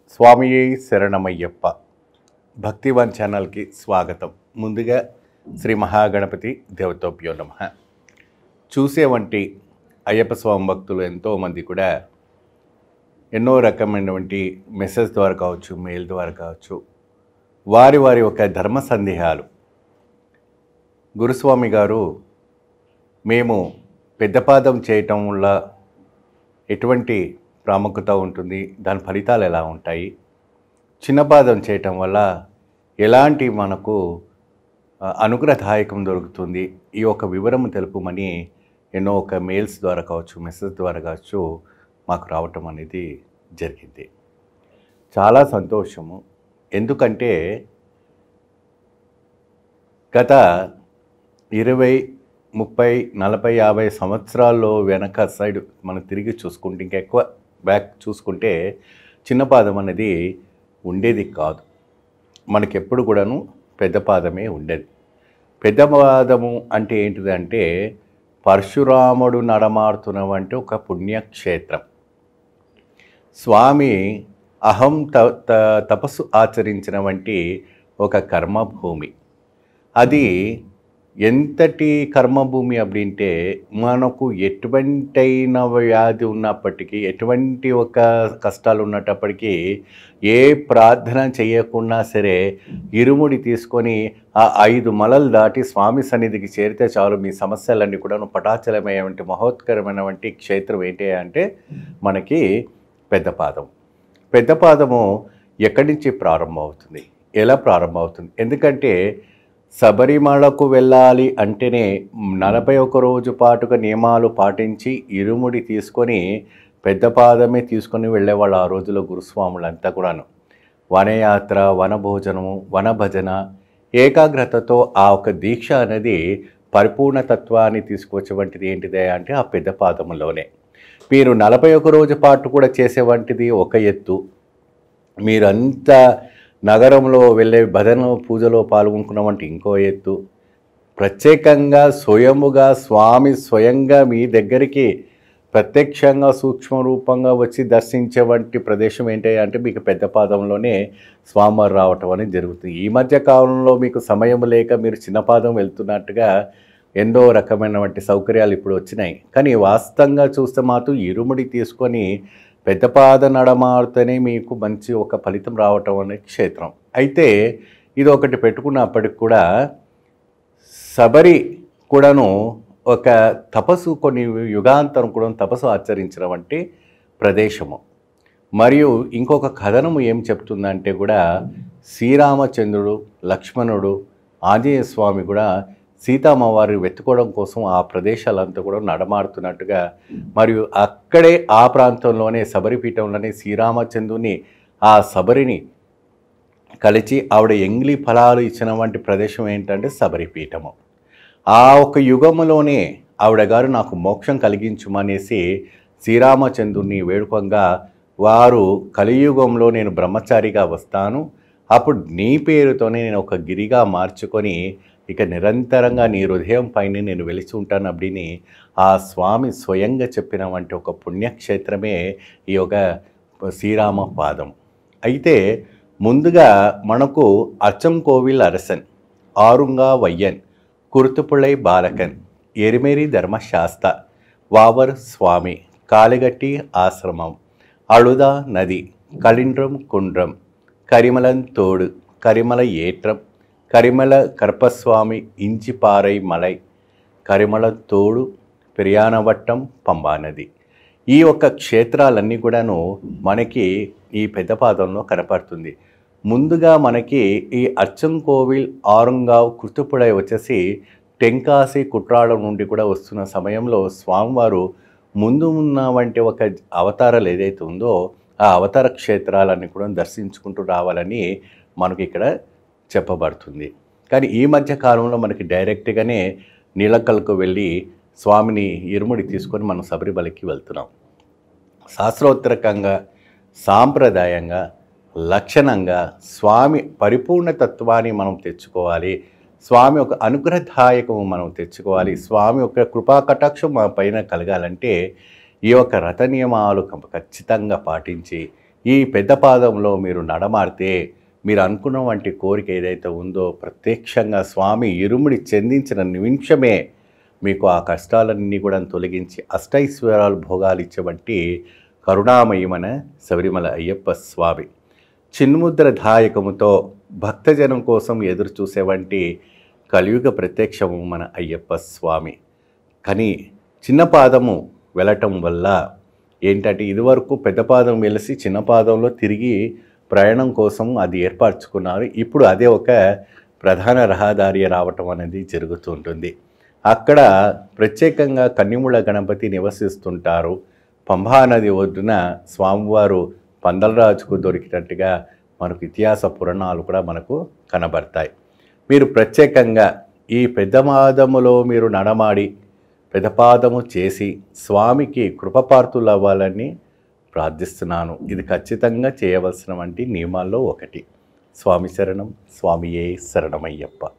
స్వామి శరణమయ్యప్ప భక్తివన్ ఛానల్కి స్వాగతం ముందుగా శ్రీ మహాగణపతి దేవతోభ్యో నమ చూసే వంటి అయ్యప్ప స్వామి భక్తులు ఎంతోమంది కూడా ఎన్నో రకమైనటువంటి మెసేజ్ ద్వారా కావచ్చు మెయిల్ ద్వారా కావచ్చు వారి వారి యొక్క ధర్మ సందేహాలు గురుస్వామి గారు మేము పెద్దపాదం చేయటం వల్ల ఎటువంటి ప్రాముఖ్యత ఉంటుంది దాని ఫలితాలు ఎలా ఉంటాయి చిన్నపాదం చేయటం వల్ల ఎలాంటి మనకు ఆ, అనుగ్రహదాయకం దొరుకుతుంది ఈ యొక్క వివరం తెలుపమని ఎన్నో ఒక మెయిల్స్ ద్వారా కావచ్చు మెసేజ్ ద్వారా కావచ్చు మాకు రావటం అనేది జరిగింది చాలా సంతోషము ఎందుకంటే గత ఇరవై ముప్పై నలభై యాభై సంవత్సరాల్లో వెనక సైడ్ మనం తిరిగి చూసుకుంటే ఇంకా ఎక్కువ బ్యాక్ చూసుకుంటే చిన్న పాదం అనేది ఉండేది కాదు మనకి ఎప్పుడు కూడాను పెద్ద పాదమే ఉండేది పెద్ద పాదము అంటే ఏంటిది అంటే పరశురాముడు నడమాడుతున్న వంటి ఒక పుణ్యక్షేత్రం స్వామి అహం త త- తపస్సు ఆచరించిన వంటి ఒక కర్మభూమి అది ఎంతటి కర్మభూమి அப்படிంటే మనకు ఎటువంటైన వ్యాధి ఉన్నప్పటికీ ఎటువంటి ఒక కష్టాలు ఉన్నప్పటికీ ఏ ప్రార్థన చేయకున్నా సరే ఇరుముడి తీసుకొని ఆ ఐదు మలలు దాటి స్వామి సన్నిధికి చేరితే చాలు మీ సమస్యలన్నీ కూడా పటాచలమైనటువంటి మహోత్కరమైనటువంటి క్షేత్రం ఏంటి అంటే మనకి పెద్ద పాదం పెద్ద పాదము ఎక్కడి నుంచి ప్రారంభమవుతుంది ఎలా ప్రారంభమవుతుంది ఎందుకంటే శబరిమలకు వెళ్ళాలి అంటేనే నలభై ఒక రోజు పాటుగా నియమాలు పాటించి ఇరుముడి తీసుకొని పెద్ద పాదమే తీసుకొని వెళ్ళేవాళ్ళు ఆ రోజుల్లో గురుస్వాములంతా కూడాను వనయాత్ర వనభోజనము వనభజన ఏకాగ్రతతో ఆ ఒక దీక్ష అనేది పరిపూర్ణతత్వాన్ని తీసుకొచ్చేవంటిది ఏంటిదే అంటే ఆ పెద్ద పాదములోనే మీరు నలభై ఒక రోజు పాటు కూడా చేసేవంటిది ఒక ఎత్తు మీరంతా నగరంలో వెళ్ళే భజన పూజలో పాల్గొనుకున్నామంటే ఇంకో ఎత్తు ప్రత్యేకంగా స్వయముగా స్వామి స్వయంగా మీ దగ్గరికి ప్రత్యక్షంగా సూక్ష్మ రూపంగా వచ్చి దర్శించే వంటి ప్రదేశం ఏంటి అంటే మీకు పెద్ద పాదంలోనే స్వామివారు రావటం అనేది జరుగుతుంది ఈ మధ్య కాలంలో మీకు సమయం లేక మీరు చిన్న పాదం వెళ్తున్నట్టుగా ఎన్నో రకమైనటువంటి సౌకర్యాలు ఇప్పుడు వచ్చినాయి కానీ వాస్తవంగా చూస్తే మాత్రం ఇరుముడి తీసుకొని పెద్ద పాద నడమాడితేనే మీకు మంచి ఒక ఫలితం రావటం అనే క్షేత్రం అయితే ఇది ఒకటి పెట్టుకున్నప్పటికి కూడా శబరి కూడాను ఒక తపస్సు కొన్ని యుగాంతరం కూడా తపస్సు ఆచరించిన వంటి ప్రదేశము మరియు ఇంకొక కథనము ఏం చెప్తుందంటే కూడా శ్రీరామచంద్రుడు లక్ష్మణుడు ఆంజనేయ స్వామి కూడా సీతామ్మవారి వెతుకోవడం కోసం ఆ ప్రదేశాలంతా కూడా నడమాడుతున్నట్టుగా మరియు అక్కడే ఆ ప్రాంతంలోనే శబరిపీఠంలోనే శ్రీరామచంద్రుని ఆ శబరిని కలిసి ఆవిడ ఎంగిలి ఫలాలు ఇచ్చిన వంటి ప్రదేశం ఏంటంటే శబరిపీఠము ఆ ఒక యుగములోనే ఆవిడ గారు నాకు మోక్షం కలిగించుమనేసి శ్రీరామచంద్రుని వేడుకంగా వారు కలియుగంలో నేను బ్రహ్మచారిగా వస్తాను అప్పుడు నీ పేరుతోనే నేను ఒక గిరిగా మార్చుకొని ఇక నిరంతరంగా నీ హృదయం పైన నేను వెలిచి ఉంటాను అప్పుడిని ఆ స్వామి స్వయంగా చెప్పిన వంటి ఒక పుణ్యక్షేత్రమే ఈ యొక్క శ్రీరామ పాదం అయితే ముందుగా మనకు అచ్చం కోవిల్ అరసన్ ఆరుంగా వయ్యన్ కుర్తుపుళై బాలకన్ ఎరిమేరి ధర్మశాస్త వావర్ స్వామి కాలిగట్టి ఆశ్రమం అళుద నది కలిండ్రం కుండ్రం కరిమలం తోడు కరిమల ఏట్రం కరిమల కర్పస్వామి ఇంచిపారై మలై కరిమల తోడు పెరియానవట్టం పంబా నది ఈ యొక్క క్షేత్రాలన్నీ కూడాను మనకి ఈ పెద్దపాదంలో కనపడుతుంది ముందుగా మనకి ఈ అచ్చం కోవిల్ ఆరంగావ్ కుర్తుపుడై వచ్చేసి టెంకాసి కుట్రాడం నుండి కూడా వస్తున్న సమయంలో స్వామివారు ముందు ఉన్న వంటి ఒక అవతారాలు ఏదైతే ఉందో ఆ అవతార క్షేత్రాలన్నీ కూడా దర్శించుకుంటూ రావాలని మనకి ఇక్కడ చెప్పబడుతుంది కానీ ఈ మధ్య కాలంలో మనకి డైరెక్ట్గానే నీలకల్కు వెళ్ళి స్వామిని ఇరుముడి తీసుకొని మనం శబరిమలకి వెళ్తున్నాం శాస్త్రోత్తరకంగా సాంప్రదాయంగా లక్షణంగా స్వామి పరిపూర్ణ తత్వాన్ని మనం తెచ్చుకోవాలి స్వామి ఒక అనుగ్రహదాయకము మనం తెచ్చుకోవాలి స్వామి యొక్క కృపా కటాక్షం మా పైన కలగాలంటే ఈ యొక్క రథ నియమాలు కం- ఖచ్చితంగా పాటించి ఈ పెద్ద పాదంలో మీరు నడమాడితే మీరు అనుకున్న వంటి కోరిక ఏదైతే ఉందో ప్రత్యక్షంగా స్వామి ఇరుముడి చెందించిన నిమిషమే మీకు ఆ కష్టాలన్నీ కూడా తొలగించి అష్టైశ్వర్యాలు భోగాలు ఇచ్చేవంటి కరుణామయమైన శబరిమల అయ్యప్ప స్వామి చిన్ముద్ర దాయకముతో భక్తజనం కోసం ఎదురు చూసేవంటి కలియుగ ప్రత్యక్షము మన అయ్యప్ప స్వామి కానీ చిన్న పాదము వెళ్ళటం వల్ల ఏంటంటే ఇదివరకు పెద్ద పాదం వెలిసి చిన్న పాదంలో తిరిగి ప్రయాణం కోసం అది ఏర్పరచుకున్నారు ఇప్పుడు అదే ఒక ప్రధాన రహదారి రావటం అనేది జరుగుతుంటుంది అక్కడ ప్రత్యేకంగా కన్నిముళ్ళ గణపతి నివసిస్తుంటారు పంభా నది ఒడ్డున స్వామివారు పందలరాజుకు దొరికినట్టుగా మనకు ఇతిహాస పురాణాలు కూడా మనకు కనబడతాయి మీరు ప్రత్యేకంగా ఈ పెద్ద మాదములో మీరు నడమాడి పెదపాదము చేసి స్వామికి కృపపార్తులు అవ్వాలని ప్రార్థిస్తున్నాను ఇది ఖచ్చితంగా చేయవలసిన వంటి నియమాల్లో ఒకటి స్వామి శరణం స్వామియే శరణమయ్యప్ప